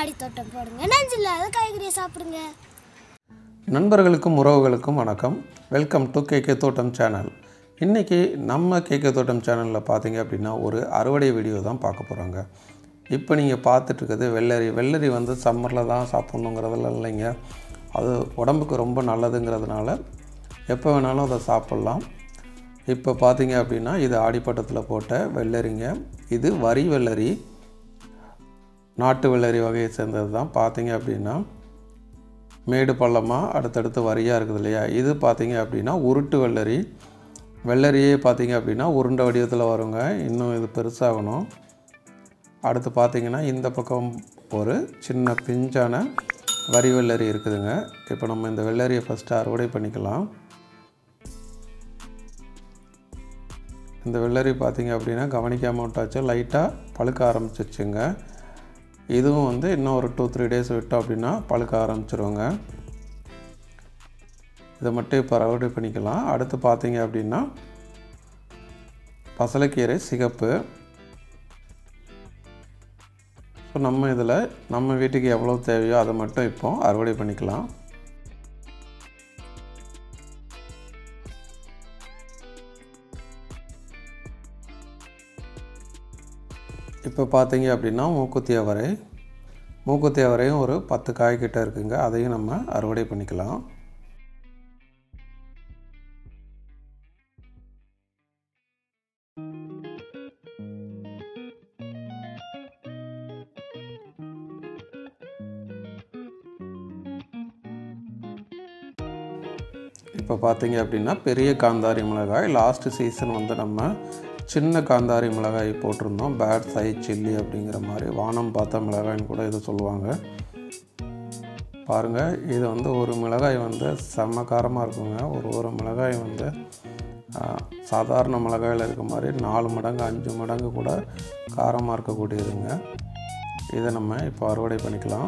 மாடி தோட்டம் போடுங்க நஞ்சில்லாத காய்கறியை சாப்பிடுங்க நண்பர்களுக்கும் உறவுகளுக்கும் வணக்கம் வெல்கம் டு கேகே தோட்டம் சேனல் இன்றைக்கி நம்ம கேகே தோட்டம் சேனலில் பார்த்தீங்க அப்படின்னா ஒரு அறுவடை வீடியோ தான் பார்க்க போகிறாங்க இப்போ நீங்கள் பார்த்துட்ருக்குது வெள்ளரி வெள்ளரி வந்து சம்மரில் தான் சாப்பிட்ணுங்கிறதெல்லாம் இல்லைங்க அது உடம்புக்கு ரொம்ப நல்லதுங்கிறதுனால எப்போ வேணாலும் அதை சாப்பிட்லாம் இப்போ பார்த்தீங்க அப்படின்னா இது ஆடிப்பட்டத்தில் போட்ட வெள்ளரிங்க இது வரி வெள்ளரி நாட்டு வெள்ளரி வகையை சேர்ந்தது தான் பார்த்தீங்க அப்படின்னா மேடு பள்ளமாக அடுத்தடுத்து வரியாக இருக்குது இல்லையா இது பார்த்தீங்க அப்படின்னா உருட்டு வெள்ளரி வெள்ளரியே பார்த்தீங்க அப்படின்னா உருண்டை வடிவத்தில் வருங்க இன்னும் இது பெருசாகணும் அடுத்து பார்த்தீங்கன்னா இந்த பக்கம் ஒரு சின்ன பிஞ்சான வரி வெள்ளரி இருக்குதுங்க இப்போ நம்ம இந்த வெள்ளரியை ஃபஸ்ட்டு அறுவடை பண்ணிக்கலாம் இந்த வெள்ளரி பார்த்தீங்க அப்படின்னா கவனிக்காமல் விட்டாச்சு லைட்டாக பழுக்க ஆரம்பிச்சிச்சுங்க இதுவும் வந்து இன்னும் ஒரு டூ த்ரீ டேஸ் விட்டோம் அப்படின்னா பழுக்க ஆரம்பிச்சிருவோங்க இதை மட்டும் இப்போ அறுவடை பண்ணிக்கலாம் அடுத்து பார்த்தீங்க அப்படின்னா பசலைக்கீரை சிகப்பு ஸோ நம்ம இதில் நம்ம வீட்டுக்கு எவ்வளோ தேவையோ அதை மட்டும் இப்போ அறுவடை பண்ணிக்கலாம் இப்போ பார்த்தீங்க அப்படின்னா மூக்குத்தி அவரை மூக்குத்தி அவரையும் ஒரு பத்து காய்கிட்ட இருக்குங்க அதையும் நம்ம அறுவடை பண்ணிக்கலாம் இப்போ பார்த்தீங்க அப்படின்னா பெரிய காந்தாரி மிளகாய் லாஸ்ட் சீசன் வந்து நம்ம சின்ன காந்தாரி மிளகாய் போட்டிருந்தோம் பேட் சை சில்லி அப்படிங்கிற மாதிரி வானம் பார்த்த மிளகாய்னு கூட இதை சொல்லுவாங்க பாருங்கள் இது வந்து ஒரு மிளகாய் வந்து செம்ம காரமாக இருக்குங்க ஒரு ஒரு மிளகாய் வந்து ஆ, சாதாரண மிளகாயில் இருக்க மாதிரி நாலு மடங்கு அஞ்சு மடங்கு கூட காரமாக இருக்கக்கூடியதுங்க இதை நம்ம இப்போ அறுவடை பண்ணிக்கலாம்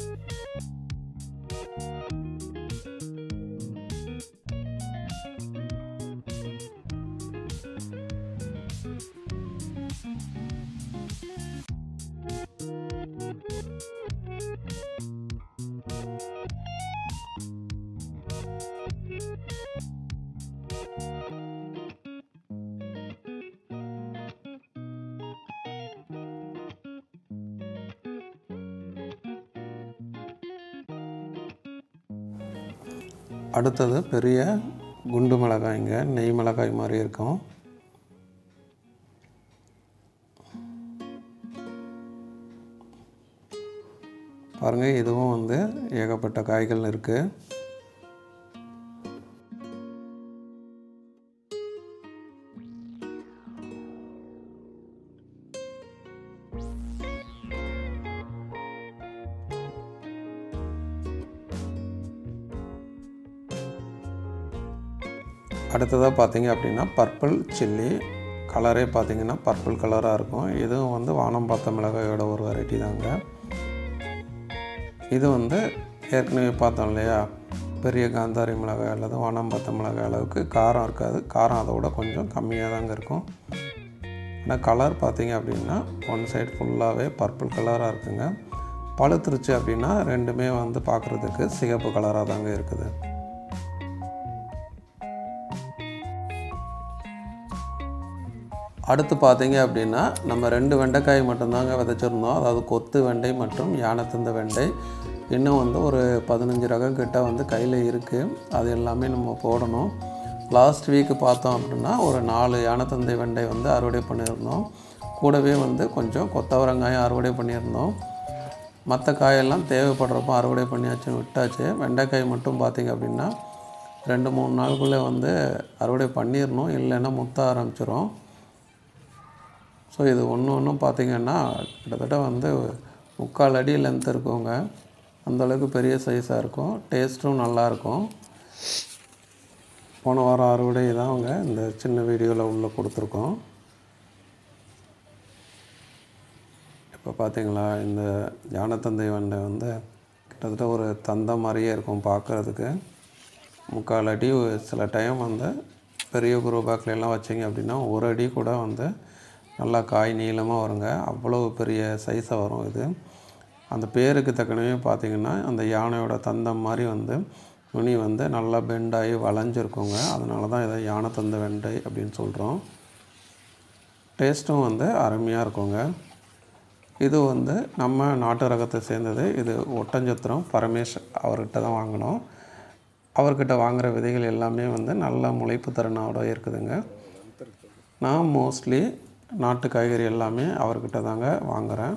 அடுத்தது பெரிய குண்டு மிளகாய்ங்க நெய் மிளகாய் மாதிரி இருக்கும் பாருங்கள் இதுவும் வந்து ஏகப்பட்ட காய்கள் இருக்குது அடுத்ததாக பார்த்தீங்க அப்படின்னா பர்பிள் சில்லி கலரே பார்த்தீங்கன்னா பர்பிள் கலராக இருக்கும் இதுவும் வந்து வானம் பார்த்த மிளகாயோட ஒரு வெரைட்டி தாங்க இது வந்து ஏற்கனவே பார்த்தோம் இல்லையா பெரிய காந்தாரி மிளகாய் அல்லது வானம் பார்த்த மிளகாய் அளவுக்கு காரம் இருக்காது காரம் அதை விட கொஞ்சம் கம்மியாக தாங்க இருக்கும் ஆனால் கலர் பார்த்தீங்க அப்படின்னா ஒன் சைடு ஃபுல்லாகவே பர்பிள் கலராக இருக்குங்க பழுத்துருச்சு அப்படின்னா ரெண்டுமே வந்து பார்க்குறதுக்கு சிகப்பு கலராக தாங்க இருக்குது அடுத்து பார்த்தீங்க அப்படின்னா நம்ம ரெண்டு வெண்டைக்காய் மட்டும்தாங்க விதைச்சிருந்தோம் அதாவது கொத்து வெண்டை மற்றும் யானத்தந்த வெண்டை இன்னும் வந்து ஒரு பதினஞ்சு ரகம் கிட்ட வந்து கையில் இருக்குது அது எல்லாமே நம்ம போடணும் லாஸ்ட் வீக் பார்த்தோம் அப்படின்னா ஒரு நாலு யானத்தந்தை வெண்டை வந்து அறுவடை பண்ணியிருந்தோம் கூடவே வந்து கொஞ்சம் கொத்தவரங்காயம் அறுவடை பண்ணியிருந்தோம் மற்ற காயெல்லாம் தேவைப்படுறப்போ அறுவடை பண்ணியாச்சு விட்டாச்சு வெண்டைக்காய் மட்டும் பார்த்தீங்க அப்படின்னா ரெண்டு மூணு நாளுக்குள்ளே வந்து அறுவடை பண்ணிடணும் இல்லைன்னா முத்த ஆரம்பிச்சிரும் ஸோ இது ஒன்று ஒன்றும் பார்த்திங்கன்னா கிட்டத்தட்ட வந்து முக்கால் அடி லென்த் இருக்குங்க அந்தளவுக்கு பெரிய சைஸாக இருக்கும் டேஸ்ட்டும் நல்லாயிருக்கும் போன வாரம் அறுவடை தான் அவங்க இந்த சின்ன வீடியோவில் உள்ளே கொடுத்துருக்கோம் இப்போ பார்த்தீங்களா இந்த ஞானத்தந்தை வண்டை வந்து கிட்டத்தட்ட ஒரு தந்தை மாதிரியே இருக்கும் பார்க்குறதுக்கு முக்கால் அடி சில டைம் வந்து பெரிய குரோ பேக்கில் எல்லாம் வச்சிங்க அப்படின்னா ஒரு அடி கூட வந்து நல்லா காய் நீளமாக வருங்க அவ்வளோ பெரிய சைஸாக வரும் இது அந்த பேருக்கு தக்கனவே பார்த்திங்கன்னா அந்த யானையோட தந்தம் மாதிரி வந்து நுனி வந்து நல்லா பெண்டாகி வளைஞ்சிருக்குங்க அதனால தான் இதை யானை தந்த வெண்டை அப்படின்னு சொல்கிறோம் டேஸ்ட்டும் வந்து அருமையாக இருக்குங்க இது வந்து நம்ம நாட்டு ரகத்தை சேர்ந்தது இது ஒட்டஞ்சத்திரம் பரமேஷ் அவர்கிட்ட தான் வாங்கினோம் அவர்கிட்ட வாங்குகிற விதைகள் எல்லாமே வந்து நல்ல முளைப்பு திறனோட இருக்குதுங்க நான் மோஸ்ட்லி நாட்டு காய்கறி எல்லாமே அவர்கிட்ட தாங்க வாங்குகிறேன்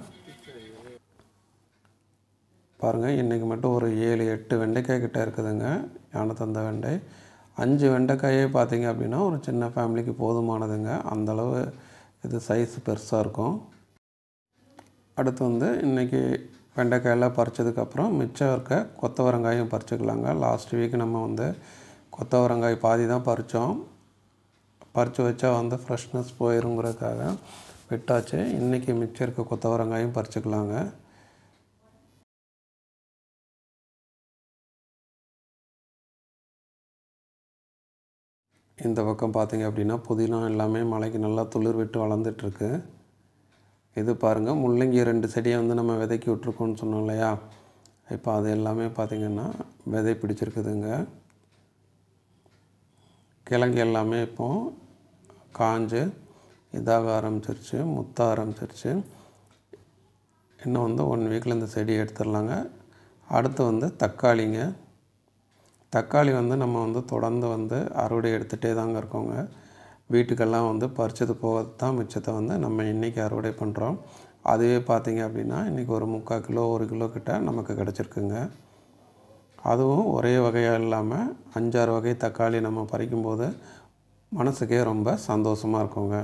பாருங்கள் இன்றைக்கி மட்டும் ஒரு ஏழு எட்டு வெண்டைக்காய் கிட்ட இருக்குதுங்க யானை தந்த வெண்டை அஞ்சு வெண்டைக்காயே பார்த்தீங்க அப்படின்னா ஒரு சின்ன ஃபேமிலிக்கு போதுமானதுங்க அந்தளவு இது சைஸ் பெருசாக இருக்கும் அடுத்து வந்து இன்றைக்கி வெண்டைக்காயெல்லாம் பறிச்சதுக்கப்புறம் மிச்சம் இருக்க கொத்தவரங்காயும் பறிச்சுக்கலாங்க லாஸ்ட் வீக் நம்ம வந்து கொத்தவரங்காய் பாதி தான் பறித்தோம் பறித்து வச்சா வந்து ஃப்ரெஷ்னஸ் போயிருங்கிறதுக்காக விட்டாச்சு இன்றைக்கி மிச்சம் இருக்க கொத்தவரங்காயும் பறிச்சுக்கலாங்க இந்த பக்கம் பார்த்தீங்க அப்படின்னா புதினா எல்லாமே மலைக்கு நல்லா துளிர் விட்டு வளர்ந்துட்டுருக்கு இது பாருங்கள் முள்ளங்கி ரெண்டு செடியை வந்து நம்ம விதைக்கி விட்ருக்கோம்னு சொன்னோம் இல்லையா இப்போ அது எல்லாமே பார்த்திங்கன்னா விதை பிடிச்சிருக்குதுங்க கிழங்கு எல்லாமே இப்போது காஞ்சு இதாக ஆரம்பிச்சிருச்சு முத்த ஆரம்பிச்சிருச்சு இன்னும் வந்து ஒன் வீக்கில் இந்த செடி எடுத்துடலாங்க அடுத்து வந்து தக்காளிங்க தக்காளி வந்து நம்ம வந்து தொடர்ந்து வந்து அறுவடை எடுத்துகிட்டே தாங்க இருக்கோங்க வீட்டுக்கெல்லாம் வந்து பறிச்சது போக தான் மிச்சத்தை வந்து நம்ம இன்றைக்கி அறுவடை பண்ணுறோம் அதுவே பார்த்திங்க அப்படின்னா இன்றைக்கி ஒரு முக்கால் கிலோ ஒரு கிலோ கிட்ட நமக்கு கிடச்சிருக்குங்க அதுவும் ஒரே வகையாக இல்லாமல் அஞ்சாறு வகை தக்காளி நம்ம பறிக்கும்போது மனசுக்கே ரொம்ப சந்தோஷமாக இருக்குங்க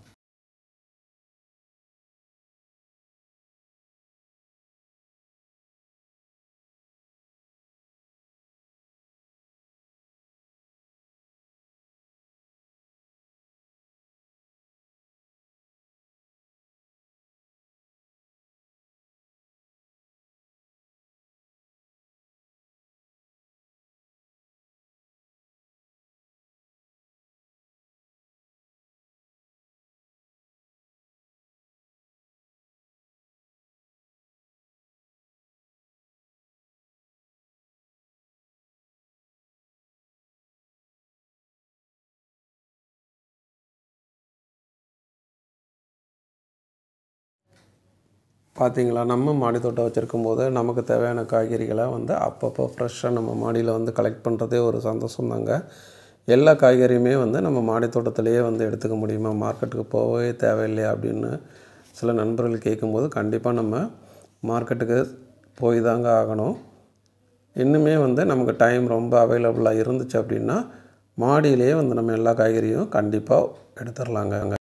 பார்த்தீங்களா நம்ம மாடி தோட்டம் வச்சுருக்கும் போது நமக்கு தேவையான காய்கறிகளை வந்து அப்பப்போ ஃப்ரெஷ்ஷாக நம்ம மாடியில் வந்து கலெக்ட் பண்ணுறதே ஒரு சந்தோஷம் தாங்க எல்லா காய்கறியுமே வந்து நம்ம மாடி தோட்டத்திலேயே வந்து எடுத்துக்க முடியுமா மார்க்கெட்டுக்கு போகவே தேவையில்லையா அப்படின்னு சில நண்பர்கள் கேட்கும்போது கண்டிப்பாக நம்ம மார்க்கெட்டுக்கு போய் தாங்க ஆகணும் இன்னுமே வந்து நமக்கு டைம் ரொம்ப அவைலபிளாக இருந்துச்சு அப்படின்னா மாடியிலேயே வந்து நம்ம எல்லா காய்கறியும் கண்டிப்பாக எடுத்துடலாங்க